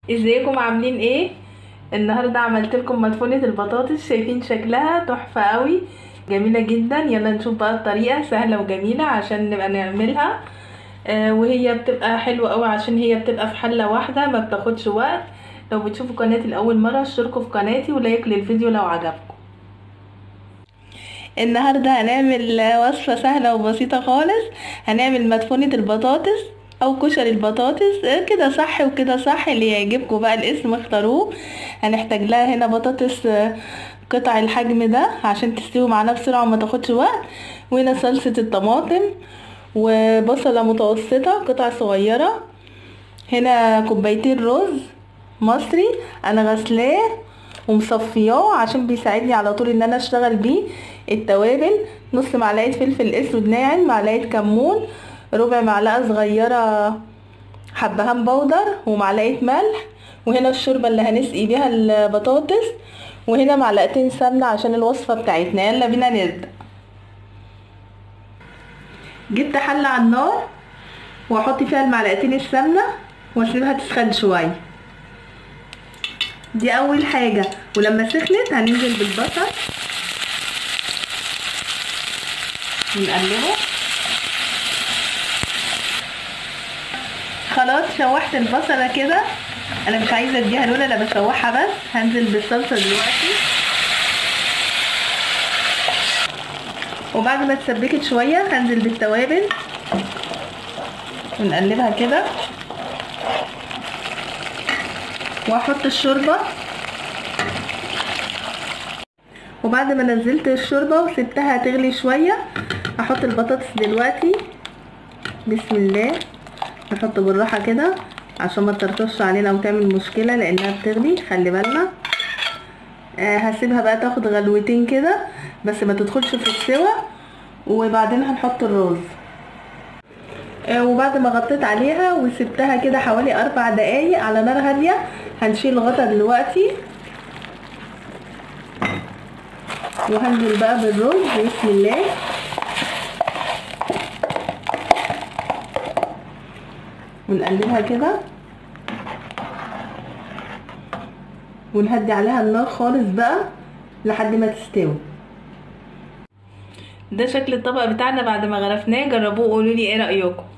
ازيكم عاملين ايه النهارده عملت لكم مدفونه البطاطس شايفين شكلها تحفه قوي جميله جدا يلا نشوف بقى الطريقه سهله وجميله عشان نبقى نعملها آه وهي بتبقى حلوه قوي عشان هي بتبقى في حله واحده ما بتاخدش وقت لو بتشوفوا قناتي لاول مره اشتركوا في قناتي ولايك للفيديو لو عجبكم النهارده هنعمل وصفه سهله وبسيطه خالص هنعمل مدفونه البطاطس او كشري البطاطس كده صح وكده صح اللي يعجبكم بقى الاسم اختاروه هنحتاج لها هنا بطاطس قطع الحجم ده عشان تستوي معانا بسرعه وما تاخدش وقت وهنا صلصه الطماطم وبصله متوسطه قطع صغيره هنا كوبايتين رز مصري انا غسلاه ومصفياه عشان بيساعدني على طول ان انا اشتغل بيه التوابل نص معلقه فلفل اسود ناعم معلقه كمون ربع معلقه صغيره حبهان بودر ومعلقه ملح وهنا الشوربه اللي هنسقي بيها البطاطس وهنا معلقتين سمنه عشان الوصفه بتاعتنا يلا بينا نبدا جبت حله على النار واحط فيها المعلقتين السمنه واسيبها تسخن شويه دي اول حاجه ولما سخنت هننزل بالبصل ونقلبه خلاص شوحت البصله كده انا مش عايزه اديها لون انا بشوحها بس هنزل بالصلصه دلوقتي وبعد ما اتسبكت شويه هنزل بالتوابل ونقلبها كده واحط الشوربه وبعد ما نزلت الشوربه وسبتها تغلي شويه احط البطاطس دلوقتي بسم الله نحط بالراحه كده عشان ما تطرطش علينا وتعمل مشكله لانها بتغلي خلي بالنا آه هسيبها بقى تاخد غلوتين كده بس ما تدخلش في السوا وبعدين هنحط الرز آه وبعد ما غطيت عليها وسبتها كده حوالي اربع دقايق على نار هاديه هنشيل الغطا دلوقتي وهنزل بقى بالرز بسم الله ونقلبها كده ونهدي عليها النار خالص بقى لحد ما تستوي ده شكل الطبق بتاعنا بعد ما غرفناه جربوه وقولوا لي ايه رايكم